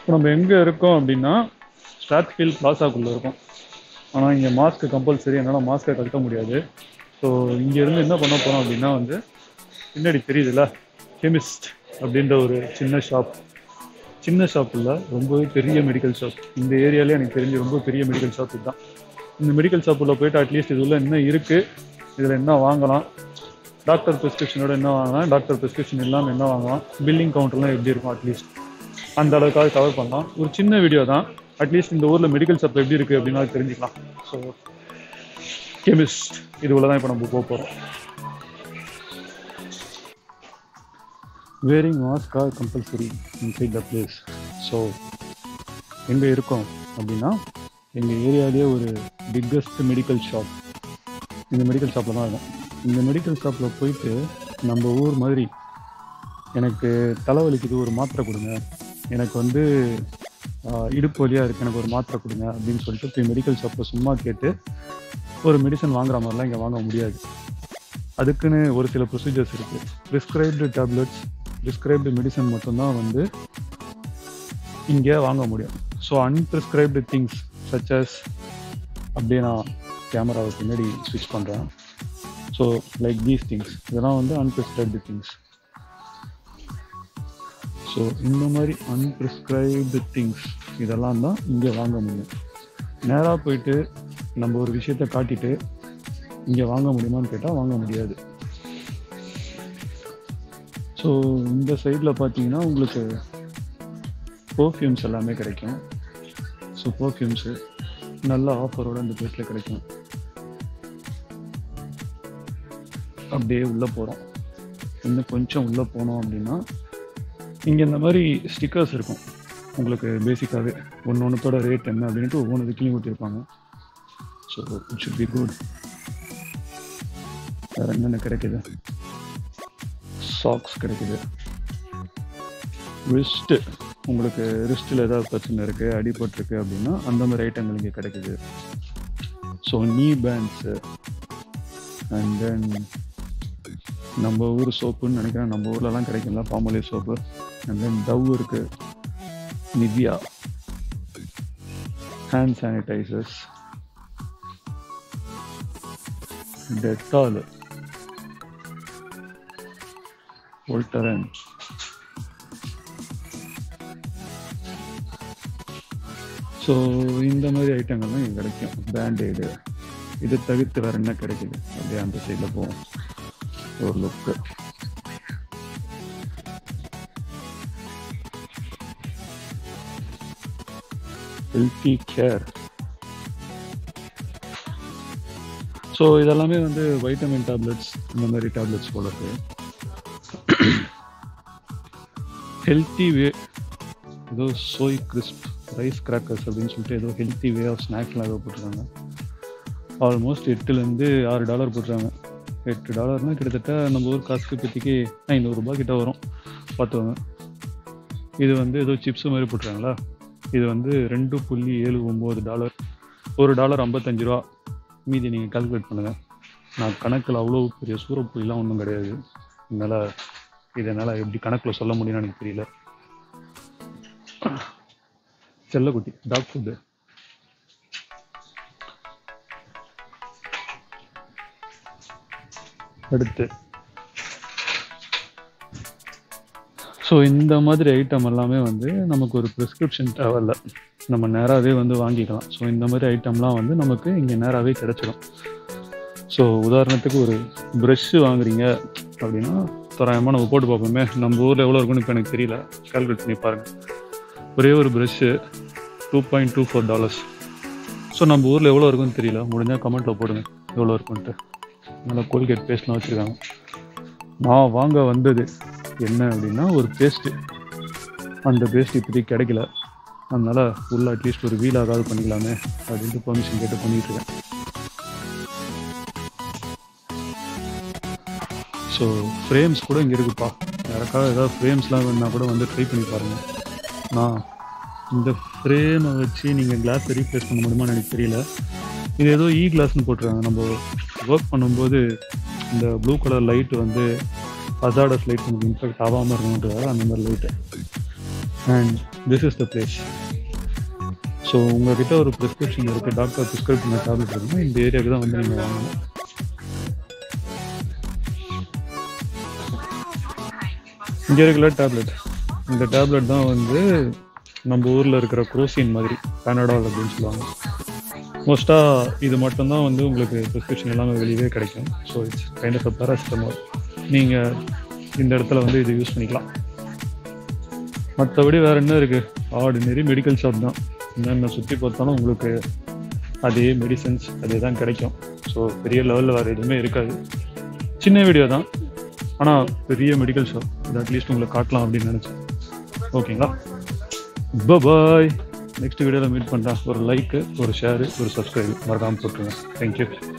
இப்போ நம்ம எங்கே இருக்கோம் அப்படின்னா ஸ்டாட்ஃபீல்ட் பிளாசாக்குள்ளே இருக்கோம் ஆனால் இங்கே மாஸ்க் கம்பல்சரி என்னால் மாஸ்க்கை கழட்ட முடியாது ஸோ இங்கேருந்து என்ன பண்ண போகிறோம் அப்படின்னா வந்து பின்னாடி தெரியுதுல்ல கெமிஸ்ட் அப்படின்ற ஒரு சின்ன ஷாப் சின்ன ஷாப் இல்லை ரொம்பவே பெரிய மெடிக்கல் ஷாப் இந்த ஏரியாலே எனக்கு தெரிஞ்சு ரொம்ப பெரிய மெடிக்கல் ஷாப் இதுதான் இந்த மெடிக்கல் ஷாப்பில் போயிட்டு அட்லீஸ்ட் இதுல என்ன இருக்குது இதில் என்ன வாங்கலாம் டாக்டர் ப்ரிஸ்கிரிப்ஷனோட என்ன வாங்கலாம் டாக்டர் ப்ரிஸ்கிரிப்ஷன் இல்லாமல் என்ன வாங்கலாம் பில்லிங் கவுண்டர்லாம் எப்படி இருக்கும் அட்லீஸ்ட் அந்த அளவுக்காக கவர் பண்ணலாம் ஒரு சின்ன வீடியோ தான் அட்லீஸ்ட் இந்த ஊரில் மெடிக்கல் ஷாப் எப்படி இருக்குது அப்படின்னு தெரிஞ்சுக்கலாம் ஸோ கெமிஸ்ட் இதுக்குள்ள தான் இப்போ நம்ம போக போகிறோம் wearing mask are compulsory inside the place so எங்கே இருக்கோம் அப்படின்னா எங்கள் ஏரியாலேயே ஒரு பிக்கஸ்ட் மெடிக்கல் ஷாப் இந்த மெடிக்கல் ஷாப்பில் தான் இருக்கும் இந்த மெடிக்கல் ஷாப்பில் போயிட்டு நம்ம ஊர் மாதிரி எனக்கு தலைவலிக்குது ஒரு மாத்திரை கொடுங்க எனக்கு வந்து ஆஹ், இடுப்பு வலியாக இருக்குது எனக்கு ஒரு மாத்திரை கொடுங்க அப்படின்னு சொல்லிட்டு போய் மெடிக்கல் ஷாப்பில் சும்மா கேட்டு ஒரு மெடிசன் வாங்குற மாதிரிலாம் இங்கே வாங்க முடியாது அதுக்குன்னு ஒரு சில ப்ரொசீஜர்ஸ் இருக்குது ப்ரிஸ்கிரைப்டு டேப்லெட்ஸ் ப்ரிஸ்கிரைப்டு மெடிசன் மட்டும்தான் வந்து இங்கே வாங்க முடியும் ஸோ அன்பிரிஸ்கிரைப்டு திங்ஸ் சச்சஸ் அப்படியே நான் கேமராவை பின்னாடி ஸ்விட்ச் பண்ணுறேன் ஸோ லைக் தீஸ் திங்ஸ் இதெல்லாம் வந்து அன்பிரிஸ்கிரைப்டு திங்ஸ் ஸோ இந்த மாதிரி அன்பிரிஸ்கிரைப்டு திங்ஸ் இதெல்லாம் தான் இங்கே வாங்க முடியும் நேராக போயிட்டு நம்ம ஒரு விஷயத்தை காட்டிட்டு இங்கே வாங்க முடியுமான்னு கேட்டால் வாங்க முடியாது ஸோ இந்த சைடில் பார்த்தீங்கன்னா உங்களுக்கு பர்ஃப்யூம்ஸ் எல்லாமே கிடைக்கும் ஸோ பர்ஃப்யூம்ஸு நல்ல ஆஃபரோட இந்த பிளேஸில் கிடைக்கும் அப்படியே உள்ளே போகிறோம் இன்னும் கொஞ்சம் உள்ளே போனோம் அப்படின்னா இங்கே இந்த மாதிரி ஸ்டிக்கர்ஸ் இருக்கும் உங்களுக்கு பேசிக்காகவே ஒன்று ஒன்றுத்தோட ரேட் என்ன அப்படின்ட்டு ஒவ்வொன்று இதுக்குலையும் ஊற்றிருப்பாங்க so it should be good வேறு என்னென்ன கிடைக்குது சாக்ஸ் கிடைக்குது ரிஸ்ட்டு உங்களுக்கு ரிஸ்ட்டில் ஏதாவது பிரச்சனை இருக்குது அடிபட்டிருக்கு அப்படின்னா அந்த மாதிரி ஐட்டங்கள் இங்கே கிடைக்குது ஸோ நீ பேண்ட்ஸு அண்ட் தென் நம்ம ஊர் சோப்புன்னு நினைக்கிறேன் நம்ம ஊர்லலாம் கிடைக்கும்ல பாமலே சோப்பு அண்ட் தென் டவ் இருக்கு நிவ்யா ஹேண்ட் சானிடைசர்ஸ் டெட்டால் ஒல்டரன் ஸோ இந்த மாதிரி ஐட்டங்கள்லாம் இங்கே கிடைக்கும் பேண்டேடு இது தவிர்த்து வேறு என்ன கிடைக்குது அப்படியே அந்த சைடில் போவோம் ஒரு லுக்கு ஹெல்த்தி கேர் ஸோ இதெல்லாமே வந்து வைட்டமின் டேப்லெட்ஸ் இந்த மாதிரி டேப்லெட்ஸ் போல இருக்கு ஹெல்த்தி வே ஏதோ சோய் கிறிஸ்ப் ரைஸ் கிராக்கர்ஸ் அப்படின்னு சொல்லிட்டு ஏதோ ஹெல்த்தி வே ஆஃப் ஸ்நாக்ஸ்லாம் ஏதோ போட்டிருக்காங்க ஆல்மோஸ்ட் எட்டுலேருந்து ஆறு டாலர் போட்டுருக்காங்க எட்டு டாலர்னால் கிட்டத்தட்ட நம்ம ஊர் காசுக்கு இப்போதைக்கு ஐநூறுரூபா கிட்ட வரும் பார்த்துவாங்க இது வந்து ஏதோ சிப்ஸ் மாதிரி போட்டுருக்காங்களா இது வந்து ரெண்டு புள்ளி ஏழு ஒம்பது டாலர் ஒரு டாலர் ஐம்பத்தஞ்சு ரூபா மீதி நீங்கள் கால்குலேட் பண்ணுங்கள் நான் கணக்கில் அவ்வளோ பெரிய சூறப்புலிலாம் ஒன்றும் கிடையாது என்னால் இது என்னால் எப்படி கணக்கில் சொல்ல முடியும்னு எனக்கு தெரியல செல்லக்குட்டி டாக் ஃபுட்டு அடுத்து ஸோ இந்த மாதிரி ஐட்டம் எல்லாமே வந்து நமக்கு ஒரு ப்ரிஸ்கிரிப்ஷன் தேவையில்ல நம்ம நேராகவே வந்து வாங்கிக்கலாம் ஸோ இந்த மாதிரி ஐட்டம்லாம் வந்து நமக்கு இங்கே நேராகவே கிடச்சிடும் ஸோ உதாரணத்துக்கு ஒரு ப்ரெஷ்ஷு வாங்குறீங்க அப்படின்னா தோராயமாக நம்ம போட்டு பார்ப்போமே நம்ம ஊரில் எவ்வளோ இருக்குன்னு இப்போ எனக்கு தெரியல கால்குலேட் பண்ணி பாருங்கள் ஒரே ஒரு brush two point two four dollars so நம்ம ஊரில் எவ்வளோ இருக்குன்னு தெரியல முடிஞ்சால் கமெண்ட்டில் போடுங்க எவ்வளோ இருக்குன்ட்டு நல்லா கோல்கேட் பேஸ்ட்லாம் வச்சுருக்காங்க நான் வாங்க வந்தது என்ன அப்படின்னா ஒரு பேஸ்ட்டு அந்த பேஸ்ட் இப்போதைக்கு கிடைக்கல அதனால உள்ள அட்லீஸ்ட் ஒரு வீலாகாவது பண்ணிக்கலாமே அப்படின்ட்டு பெர்மிஷன் கேட்டு பண்ணிட்டு இருக்கேன் ஸோ ஃப்ரேம்ஸ் கூட இங்கே இருக்குப்பா யாருக்காவது ஏதாவது ஃப்ரேம்ஸ்லாம் வேணுன்னா கூட வந்து ட்ரை பண்ணி பாருங்கள் நான் இந்த ஃப்ரேமை வச்சு நீங்கள் கிளாஸை ரீப்ளேஸ் பண்ண முடியுமான்னு எனக்கு தெரியல இது ஏதோ இ கிளாஸ்னு போட்டிருக்காங்க நம்ம ஒர்க் பண்ணும்போது இந்த ப்ளூ கலர் லைட் வந்து ஹசார்டஸ் லைட் நமக்கு இன்ஃபெக்ட் ஆகாமல் இருக்கணுன்றதால அந்த மாதிரி light and this is the place so உங்ககிட்ட ஒரு ப்ரிஸ்கிரிப்ஷன் இருக்குது டாக்டர் ப்ரிஸ்கிரைப் பண்ண டேப்லெட் இருக்குன்னா இந்த ஏரியாவுக்கு தான் வந்து நீங்கள் வாங்கணும் இங்கே இருக்கிற டேப்லெட் இந்த டேப்லெட் தான் வந்து நம்ம ஊரில் இருக்கிற குரோசின் மாதிரி பேனடால் அப்படின்னு சொல்லுவாங்க மோஸ்ட்டாக இது மட்டும்தான் வந்து உங்களுக்கு ப்ரிஸ்கிரிப்ஷன் எல்லாமே வெளியவே கிடைக்கும் so it's kind of a paracetamol நீங்கள் இந்த இடத்துல வந்து இது யூஸ் பண்ணிக்கலாம் மற்றபடி வேறு என்ன இருக்குது ஆர்டினரி மெடிக்கல் ஷாப் தான் என்னென்ன சுற்றி பார்த்தாலும் உங்களுக்கு அதே மெடிசன்ஸ் அதே தான் கிடைக்கும் ஸோ பெரிய லெவலில் வேறு எதுவுமே இருக்காது சின்ன வீடியோ தான் ஆனால் பெரிய மெடிக்கல் ஷாப் இது அட்லீஸ்ட் உங்களுக்கு காட்டலாம் அப்படின்னு நினச்சேன் ஓகேங்களா பாய் நெக்ஸ்ட் வீடியோவில் மீட் பண்ணுறேன் ஒரு லைக்கு ஒரு ஷேரு ஒரு சப்ஸ்கிரைப் மறக்காமல் போட்டுருங்க தேங்க்யூ